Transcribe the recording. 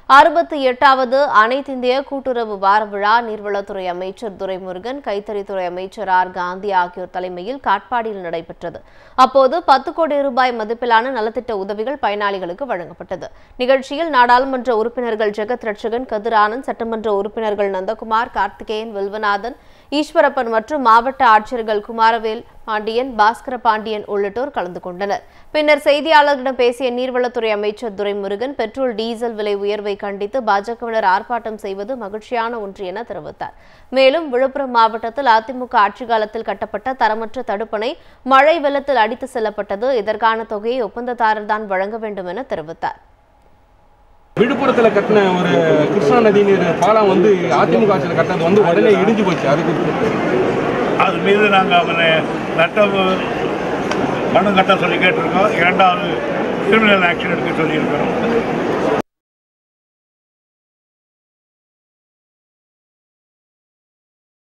அறுபத்தி எட்டாவது அனைத்திந்திய கூட்டுறவு வார விழா நீர்வளத்துறை அமைச்சர் துரைமுருகன் கைத்தறித்துறை அமைச்சர் ஆர் காந்தி ஆகியோர் தலைமையில் காட்பாடியில் நடைபெற்றது அப்போது பத்து கோடி ரூபாய் மதிப்பிலான நலத்திட்ட உதவிகள் பயனாளிகளுக்கு வழங்கப்பட்டது நிகழ்ச்சியில் நாடாளுமன்ற உறுப்பினர்கள் ஜெகத் ரட்சகன் கதிர் ஆனந்த் சட்டமன்ற உறுப்பினர்கள் நந்தகுமார் கார்த்திகேயன் வில்வநாதன் ஈஸ்வரப்பன் மற்றும் மாவட்ட ஆட்சியர்கள் குமாரவேல் பாண்டியன் பாஸ்கர பாண்டியன் உள்ளிட்டோர் கலந்து கொண்டனர் பின்னர் செய்தியாளர்களிடம் பேசிய நீர்வளத்துறை அமைச்சர் துரைமுருகன் பெட்ரோல் டீசல் விலை உயர்வை கண்டித்து பாஜகவினர் ஆர்ப்பாட்டம் செய்வது மகிழ்ச்சியான ஒன்று என தெரிவித்தார் மேலும் விழுப்புரம் மாவட்டத்தில் அதிமுக ஆட்சி காலத்தில் கட்டப்பட்ட தரமற்ற தடுப்பணை மழை வெள்ளத்தில் அடித்து செல்லப்பட்டது இதற்கான தொகையை ஒப்பந்ததாரர் தான் வழங்க வேண்டும் என தெரிவித்தார் விழுப்புரத்தில் கட்டின ஒரு கிருஷ்ணா நதி நீர் பாலம் வந்து அதிமுக ஆட்சியில் கட்டினது வந்து உடனே இடிஞ்சு போச்சு அதுக்கு அது மீது நாங்கள் அவனை சட்டம் மனு கட்ட சொல்லி கேட்டிருக்கோம் இரண்டாவது கிரிமினல் ஆக்ஷன் எடுக்க சொல்லியிருக்கிறோம்